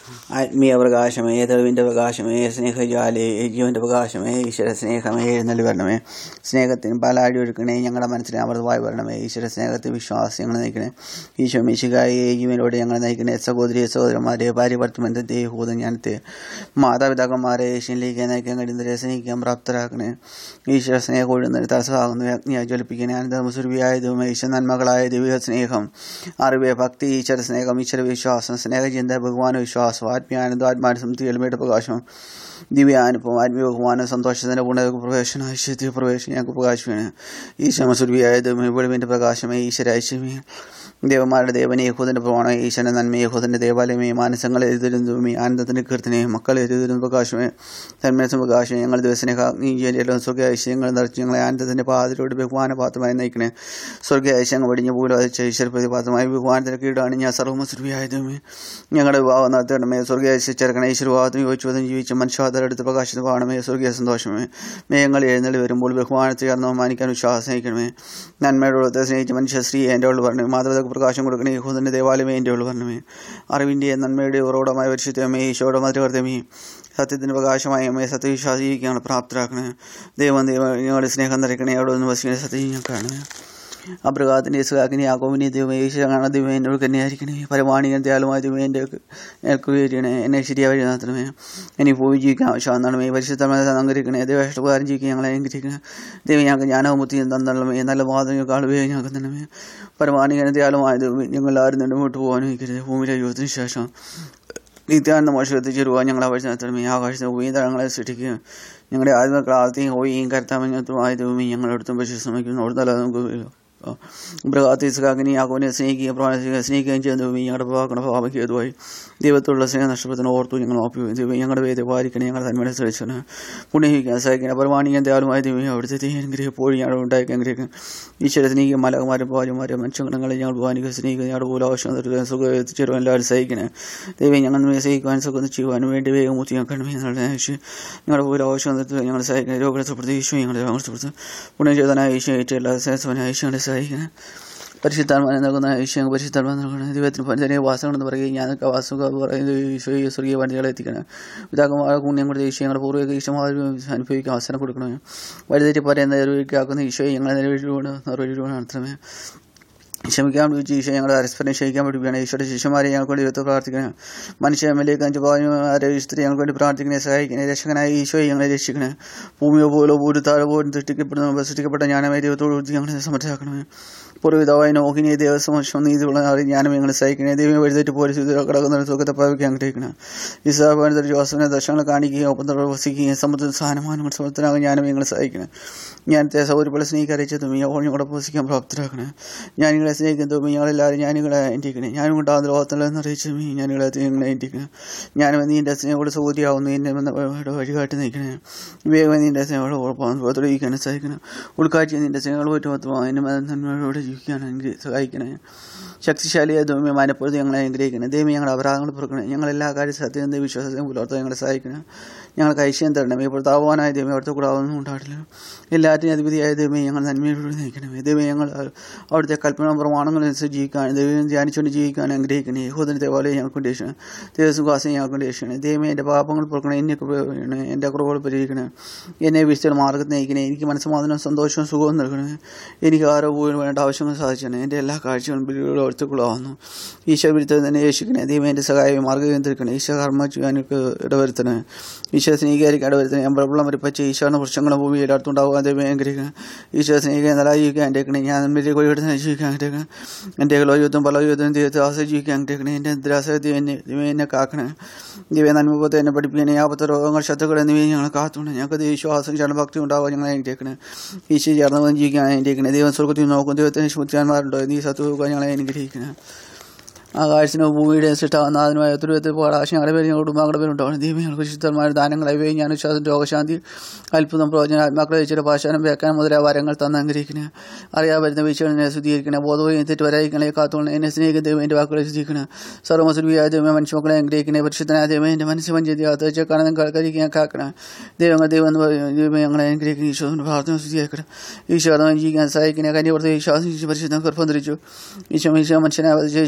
ആത്മീയ പ്രകാശമേ തെളിവിൻ്റെ പ്രകാശമേ സ്നേഹജ്വാലേ ജീവൻ്റെ പ്രകാശമേ ഈശ്വര സ്നേഹമേ എഴുന്നള്ളി വരണമേ സ്നേഹത്തിന് പാലാടി ഒഴുക്കണേ ഞങ്ങളുടെ മനസ്സിനെ അമൃതമായി വരണമേ ഈശ്വര സ്നേഹത്തെ വിശ്വാസം ഞങ്ങളെ നയിക്കണേ ഈശോ മിശികായെ ജീവനോട് ഞങ്ങളെ നയിക്കണേ സഹോദരി സഹോദരന്മാരെ ഭാര്യ ഭർത്തബന്ധത്തെ ഹൂതജ്ഞാനത്തെ മാതാപിതാക്കന്മാരെ ഈശ്വരിലേക്ക് നയിക്കാൻ കഴിയുന്നവരെ സ്നേഹിക്കാൻ പ്രാപ്തരാക്കണേ ഈശ്വര സ്നേഹം ഒഴുന്ന തടസ്സമാകുന്ന അഗ്നിയായി ജ്വലിപ്പിക്കണേ അനന്തമുസുരവിയായ ദൈവമേ ഈശ്വര നന്മകളായ ദൈവിക സ്നേഹം അറിവ് ഭക്തി ഈശ്വര സ്നേഹം ഈശ്വര വിശ്വാസം സ്നേഹചിന്ത ഭഗവാന വിശ്വാസം ആത്മീയാനന്ദം ആത്മാനുസംതി എളിമയുടെ പ്രകാശം ദിവ്യാനുഭവം ആത്മീയ ബഹുമാനം സന്തോഷത്തിൻ്റെ ഗുണ പ്രവേശനം ഐശ്വര്യ പ്രവേശനം ഞങ്ങൾക്ക് പ്രകാശമാണ് ഈശ്വരസുരവിയായ ദൈവമേ വെളിവിൻ്റെ പ്രകാശമേ ഈശ്വര ഐശ്വര്യമേ ദേവന്മാരുടെ ദേവനെ യഹൂദന്റെ പ്രമാണം ഈശ്വരന്റെ നന്മ യഹൂദന്റെ ദേവാലയമേ മാനസങ്ങൾ എഴുതിരുന്നതുമേ ആനന്ദത്തിന്റെ കീർത്തനേ മക്കൾ എഴുതിരുന്ന പ്രകാശമേ തന്മനസ് പ്രകാശമേ ഞങ്ങൾ ദിവസനേഹ നീഞ്ചലും സ്വർഗ ഐശ്വര്യങ്ങൾ നിറച്ച് ഞങ്ങളെ ആനന്ദത്തിന്റെ പാതിലോട് ബഹുമാന പാത്രമായി നയിക്കണേ സ്വർഗ ഐശ്വര്യങ്ങൾ വെടിഞ്ഞു പോലും അതിച്ച ഈശ്വര പ്രതിപാത്രമായി ബഹുമാനത്തിന്റെ കീടാണ് ഞാൻ സർവ്വസുരവിയായതുമേ ഞങ്ങളുടെ വിവാഹം നടത്തണമേ സ്വർഗ ഐശ്വര്യർക്കണേ ഈശ്വരവാദം യോജിച്ചതും ജീവിച്ച മനുഷ്യാദരെടുത്ത് പ്രകാശിത പാടമേ സ്വർഗീയ സന്തോഷമേ മേഘങ്ങൾ എഴുന്നള്ളി വരുമ്പോൾ ബഹുമാനത്തെ ചേർന്ന് മാനിക്കാൻ വിശ്വാസം സ്നേഹിക്കണമേ നന്മയുടെ സ്നേഹിച്ച മനുഷ്യ സ്ത്രീ എൻ്റെ ഉള്ളു പറഞ്ഞു മാതാപിതാക്കൾ പ്രകാശം കൊടുക്കണേ യഹൂദന്റെ ദേവാലയമേ എൻ്റെ ഉള്ളു പറഞ്ഞമേ അറിവിൻ്റെ നന്മയുടെ ഉറവിടമായ പരിശുദ്ധമേ ഈശോയുടെ മധുരവർദ്ധമേ സത്യത്തിൻ്റെ പ്രകാശമായ അമ്മയെ സത്യവിശ്വാസി ജീവിക്കാൻ പ്രാപ്തരാക്കണേ ദൈവം ദൈവം ഞങ്ങളുടെ സ്നേഹം നിറയ്ക്കണേ അവിടെ നിന്ന് വസിക്കുന്ന സത്യം ഞാൻ കാണണേ അബ്രഹാത്തിന്റെ ഇസ്ഹാക്കിനെ യാക്കോബിനെ ദൈവമേ ഈശ്വരനാണ് ദൈവം എന്നോട് കന്യായിരിക്കണേ പരമാണികൻ ദയാലുമായ ദൈവം എൻ്റെ കുറിയണേ എന്നെ ശരിയായ വഴി നടത്തണമേ എനിക്ക് പോയി ജീവിക്കാൻ ആവശ്യമാണെന്നാണ് ഈ പരിശുദ്ധമായ അലങ്കരിക്കണേ ദൈവഷ്ടപ്രകാരം ജീവിക്കാൻ ഞങ്ങളെ അനുഗ്രഹിക്കണേ ദൈവം ഞങ്ങൾക്ക് ജ്ഞാനവും ബുദ്ധിയും തന്നള്ളമേ നല്ല വാദങ്ങൾ ആളുകയെ ഞങ്ങൾക്ക് തന്നമേ പരമാണികൻ ദയാലുമായ ദൈവം ഞങ്ങൾ ആരും തന്നെ മുമ്പോട്ട് പോകാനും ഇരിക്കരുത് ഭൂമിയിലെ യുദ്ധത്തിന് ശേഷം നിത്യാനന്ദ മോശം എത്തിച്ചേരുവാൻ ഞങ്ങളെ വഴി നടത്തണമേ ആകാശത്തെ ഭൂമി തരങ്ങളെ സൃഷ്ടിക്കുക ഞങ്ങളുടെ ആത്മക്കളാർത്തിയും ഹോയിയും കരുത്താമഞ്ഞത്തുമായ ദൈവമേ ഞങ്ങളെടുത്തും പരിശുദ്ധമിക്കുന്നു അവിടെ തല നമുക്ക് മൃഗാത്തീസുകാക്കിനെ യാക്കോനെ സ്നേഹിക്കുകയും പ്രാണിക്കുക സ്നേഹിക്കുകയും ചെയ്യുന്ന ദൈവമേ ഞങ്ങളുടെ ഭാഗങ്ങളുടെ ഭാവയ്ക്ക് ഏതുവായി ദൈവത്തോടുള്ള സ്നേഹം നഷ്ടപ്പെടുന്ന ഓർത്തു ഞങ്ങൾ ഓപ്പി ദൈവം ഞങ്ങളുടെ വേദ പാലിക്കണേ ഞങ്ങളുടെ തന്മയുടെ ശ്രമിച്ചാണ് പുണ്യഹിക്കാൻ സഹായിക്കണം പരമാണിക്കാൻ ദയാലുമായ ദൈവമേ അവിടുത്തെ അനുഗ്രഹിക്കും എപ്പോഴും ഞങ്ങളുടെ ഉണ്ടാക്കി അനുഗ്രഹിക്കും ഈശ്വര സ്നേഹിക്കും മലകുമാരും ഭാര്യമാരും മനുഷ്യങ്ങളെ ഞങ്ങൾ ഭഗവാനിക്ക് സ്നേഹിക്കുക ഞങ്ങളുടെ പോലെ ആവശ്യം തീർക്കാൻ സുഖം എത്തിച്ചേരുവാൻ എല്ലാവരും സഹിക്കണേ ദൈവം ഞങ്ങൾ സഹിക്കുവാൻ സുഖം ചെയ്യുവാനും വേണ്ടി വേഗം മുത്തി ഞങ്ങൾക്കണമേ എന്നുള്ള ആവശ്യം ഞങ്ങളുടെ പോലെ ആവശ്യം തീർത്ത് ഞങ്ങൾ സഹായിക്കണം രോഗത്തെ ഈശോ ഞങ്ങളെ രോഗത്തെ പുണ്യം ചെയ്താനായ ഈശോ ഏറ്റവും എല്ലാ സേസവനായ ഈശോയുടെ സഹായിക്കണം പരിശുദ്ധാത്മാനെ നൽകുന്ന ഈശോ പരിശുദ്ധാത്മാ നൽകണം ദൈവത്തിന് പഞ്ചനെ വാസങ്ങളെന്ന് പറയുകയും ഞാനൊക്കെ വാസുക പറയുന്നത് ഈശോ ഈ സ്വർഗീയ വണ്ടികളെ എത്തിക്കണം പിതാക്കന്മാരെ പുണ്യം കൊടുത്ത ഈശോ ഞങ്ങളുടെ പൂർവ്വ ഈശോമാരും അനുഭവിക്കാൻ അവസരം കൊടുക്കണമേ വഴിതെറ്റി പറയുന്ന നിലവിളിക്കാക്കുന്ന ഈശോയെ ഞങ്ങളെ നിലവിളിലൂടെ നിറവിലൂടെ നടത്തണമേ ക്ഷമിക്കാൻ വിളിച്ച് ഈശോ ഞങ്ങളെ പരസ്പരം ക്ഷയിക്കാൻ പഠിപ്പിക്കണം ഈശോയുടെ ശിഷ്യന്മാരെ ഞങ്ങൾക്ക് വേണ്ടി ദൈവത്തെ പ്രാർത്ഥിക്കണം മനുഷ്യ എമ്മിലേക്ക് അഞ്ച് ഭാര്യമാരെ സ്ത്രീ ഞങ്ങൾക്ക് വേണ്ടി പ്രാർത്ഥിക്കണേ സഹായിക്കണേ രക്ഷകനായ ഈശോയെ ഞങ്ങളെ രക്ഷിക്കണേ ഭൂമിയോ പോലോ ഭൂരിത്താഴോ പോലും സൃഷ്ടിക്കപ്പെടുന്ന സൃഷ്ടിക്കപ്പെട്ട ജ്ഞാനമായ ദൈവത്തോട് ഞങ്ങളെ സമർത്ഥമാക്കണമേ പൂർവ്വപിതാവായ നോഹിനെ ദേവസമക്ഷം നീതിയുള്ള ജ്ഞാനം ഞങ്ങളെ സഹായിക്കണേ ദൈവം എഴുതേറ്റ് പോലെ കിടക്കുന്ന സുഖത്തെ പ്രാപിക്കാൻ അനുഗ്രഹിക്കണം ഈസാബാനന്ദ ജോസഫിനെ ദർശനങ്ങൾ കാണിക്കുകയും ഒപ്പം വസിക്കുകയും സമുദ്ര സഹാനമാനങ്ങൾ സമർത്ഥനാകാൻ ജ്ഞാനം ഞങ്ങളെ സഹായിക്കണം ഞാനത്തെ സൗകര്യപോലെ സ്നേഹിക്കാൻ അറിയിച്ചതും ഈ ഓൾ ഞങ്ങളുടെ വസിക്കാൻ പ്രാപ്തരാക്കണേ ഞാൻ നിങ്ങളെ സ്നേഹിക്കുന്നതും ഞങ്ങളെല്ലാവരും ഞാനിങ്ങളെ ഏറ്റിക്കണേ ഞാനും കൊണ്ടാകുന്ന ലോകത്തിലെന്ന് അറിയിച്ചതും ഞാനിങ്ങളെ നിങ്ങളെ ഏറ്റിക്കണം ഞാനും നീ എൻ്റെ സ്നേഹോട് സൗകര്യമാവുന്നു എന്നെ വഴികാട്ടി നയിക്കണേ വേഗം നീ എൻ്റെ സ്നേഹോട് ഉറപ്പാണ് ജീവിക്കാനും സഹായിക്കണം ഉൾക്കാഴ്ച നിന്റെ സ്നേഹങ്ങൾ പറ്റുമ്പോൾ എന്നെ നന്മയോടെ ജീവിക്കാൻ എനിക്ക് സഹായിക്കണേ ശക്തിശാലിയായ ദൈവമേ മനപ്പുറത്ത് ഞങ്ങളെ അനുഗ്രഹിക്കണേ ദൈവം ഞങ്ങളുടെ അപരാധങ്ങൾ പുറക്കണേ ഞങ്ങൾ എല്ലാ കാര്യം സത്യം വിശ്വാസത്തെയും പുലർത്താൻ ഞങ്ങളെ സഹായിക്കണം ഞങ്ങൾക്ക് ഐശ്വര്യം തരണമേ ഇപ്പോൾ താപവാനായ ദൈവമേ അവിടുത്തെ കൂടെ ഒന്നും ഉണ്ടായിട്ടില്ല എല്ലാറ്റിനും അധിപതിയായ ദൈവമേ ഞങ്ങൾ നന്മയോട് നയിക്കണമേ ദൈവം ഞങ്ങൾ അവിടുത്തെ കൽപ്പന പ്രമാണങ്ങളനുസരിച്ച് ജീവിക്കാൻ ദൈവം ധ്യാനിച്ചുകൊണ്ട് ജീവിക്കാൻ അനുഗ്രഹിക്കണേ യഹോദന ദേവാലയം ഞങ്ങൾക്ക് രക്ഷണം ദൈവസുഖാസം ഞങ്ങൾക്ക് രക്ഷണേ ദൈവമേ എൻ്റെ പാപങ്ങൾ പുറക്കണേ എന്നെ കൃപണേ എൻ്റെ കുറവുകൾ പരിഹരിക്കണേ എന്നെ വിശുദ്ധ മാർഗത്തിൽ നയിക്കണേ എനിക്ക് മനസ്സമാധാനവും സന്തോഷവും സുഖവും നൽകണേ എനിക്ക് ആരോ പോയി വേണ്ട ആവശ്യങ്ങൾ സാധിച്ചണേ എൻ്റെ എല്ലാ കാഴ്ചകളും ബലികളും അടുത്തുകളാവുന്നു ഈശോ വിരുദ്ധം തന്നെ യേശിക്കണേ ദൈവം എൻ്റെ സഹായം മാർഗ്ഗം തീർക്കണേ ഈശോ കർമ്മ ചെയ്യാനൊക്കെ ഇടവരുത്തണേ ഈശോ സ്നേഹിക്കാരിക്ക് ഇടവരുത്തണേ ഞാൻ പ്രബലം വരിപ്പച്ച ഈശോയുടെ വൃക്ഷങ്ങളും ഭൂമി എല്ലായിടത്തും ഉണ്ടാവുക ദൈവം അനുഗ്രഹിക്കണം ഈശോ സ്നേഹിക്കാൻ നല്ല ജീവിക്കാൻ അനുഗ്രഹിക്കണേ ഞാൻ നന്മയിലെ കൊഴിയെടുത്ത് ജീവിക്കാൻ അനുഗ്രഹിക്കണം എൻ്റെ യുദ്ധം പല യുദ്ധം ദൈവത്തെ ആശ്രയി ജീവിക്കാൻ അനുഗ്രഹിക്കണേ എൻ്റെ ദുരാസക്തി എന്നെ ദൈവം എന്നെ കാക്കണേ ദൈവം നന്മപത്തെ എന്നെ പഠിപ്പിക്കണേ ആപത്ത രോഗങ്ങൾ ശത്രുക്കൾ എന്നിവയെ ഞങ്ങൾ കാത്തുണ്ട് ഞങ്ങൾക്ക് വിശ്വാസം ഭക്തി ഉണ്ടാവുക ഞങ്ങളെ അനുഗ്രഹിക്കണേ ഈശോ ചേർന്ന് ജീവിക്കാൻ അനുഗ്രഹിക്കണേ ദൈവം സ്വർഗത്തിൽ നോക്കും ദൈവത്തിന് ശുദ്ധിയാന്മാരുണ്ടോ നീ സത്വ ഞങ്ങളെ അനുഗ്രഹിക്കണം ആകാശത്തിന് ഭൂമിയുടെ സൃഷ്ടാവുന്ന അതിനുമായ ഒത്തിരി പാടാശം ഞങ്ങളുടെ പേര് ഞങ്ങളുടെ കുടുംബങ്ങളുടെ പേരുണ്ടാവണം ദൈവം ഞങ്ങൾക്ക് ശുദ്ധമായ ദാനങ്ങളായി ഞാൻ വിശ്വാസം രോഗശാന്തി അത്ഭുതം പ്രവചന ആത്മാക്കളെ വെച്ചിട്ട് ഭാഷാനം വ്യാഖ്യാനം മുതലായ വരങ്ങൾ തന്ന അനുഗ്രഹിക്കണേ അറിയാൻ വരുന്ന വീഴ്ചകളെ ശുദ്ധീകരിക്കണേ ബോധവും തെറ്റ് വരായിക്കണേ കാത്തോളണം എന്നെ സ്നേഹിക്കുന്ന ദൈവം എൻ്റെ വാക്കുകളെ ശുദ്ധിക്കണം സർവ്വസുരവിയായ ദൈവം മനുഷ്യമക്കളെ അനുഗ്രഹിക്കണേ പരിശുദ്ധനായ ദൈവം എൻ്റെ മനസ്സ് പഞ്ചതി അകത്ത് കാണാൻ കരിക്കാൻ കാക്കണം ദൈവങ്ങൾ ദൈവം എന്ന് പറയും ദൈവം ഞങ്ങളെ അനുഗ്രഹിക്കുന്ന ഈശോന്റെ പ്രാർത്ഥന ശുദ്ധിയാക്കണം ഈശോ ജീവിക്കാൻ സഹായിക്കണേ കന്യവർത്തി വിശ്വാസം പരിശുദ്ധം ഗർഭം ധരിച്ചു ഈശോ ഈശോ മനുഷ്യനെ അവതരിച്ചു വിശ്വാസം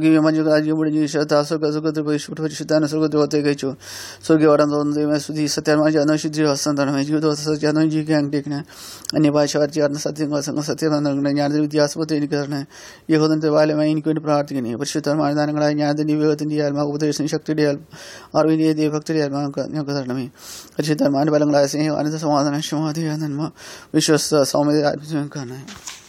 സ്വർഗീയ മഞ്ജുരാജ്യം മുടിഞ്ഞ് ഈശ്വരത്ത സുഖ സുഖത്തിൽ പരിശുദ്ധ പരിശുദ്ധാന സുഖത്തിലേക്ക് അയച്ചു സ്വർഗീയ വടം തോന്നുന്ന സ്തുതി സത്യമായി ജാനോ ശുദ്ധി വസ്ത്രം തരണമേ ജീവിത സത്യാനോ ജീവിക്കാൻ അനുഗ്രഹിക്കണേ അന്യഭാഷ ചേർന്ന സത്യങ്ങൾ സംഘ സത്യം നൽകണേ ഞാനതിൽ വിദ്യാസപത്തെ എനിക്ക് തരണേ യഹോദന്റെ ബാലമായി എനിക്ക് വേണ്ടി പ്രാർത്ഥിക്കണേ പരിശുദ്ധമായ ദാനങ്ങളായ ഞാനതിൻ്റെ വിവേകത്തിൻ്റെ ആത്മാ ഉപദേശം ശക്തിയുടെ അറിവിൻ്റെ ദൈവഭക്തിയുടെ ആത്മാ ഞങ്ങൾക്ക് തരണമേ പരിശുദ്ധമായ ഫലങ്ങളായ സ്നേഹം അനന്ത സമാധാനം ക്ഷമാധിക നന്മ വിശ്വസ്ത സൗമ്യത ആത്മീയ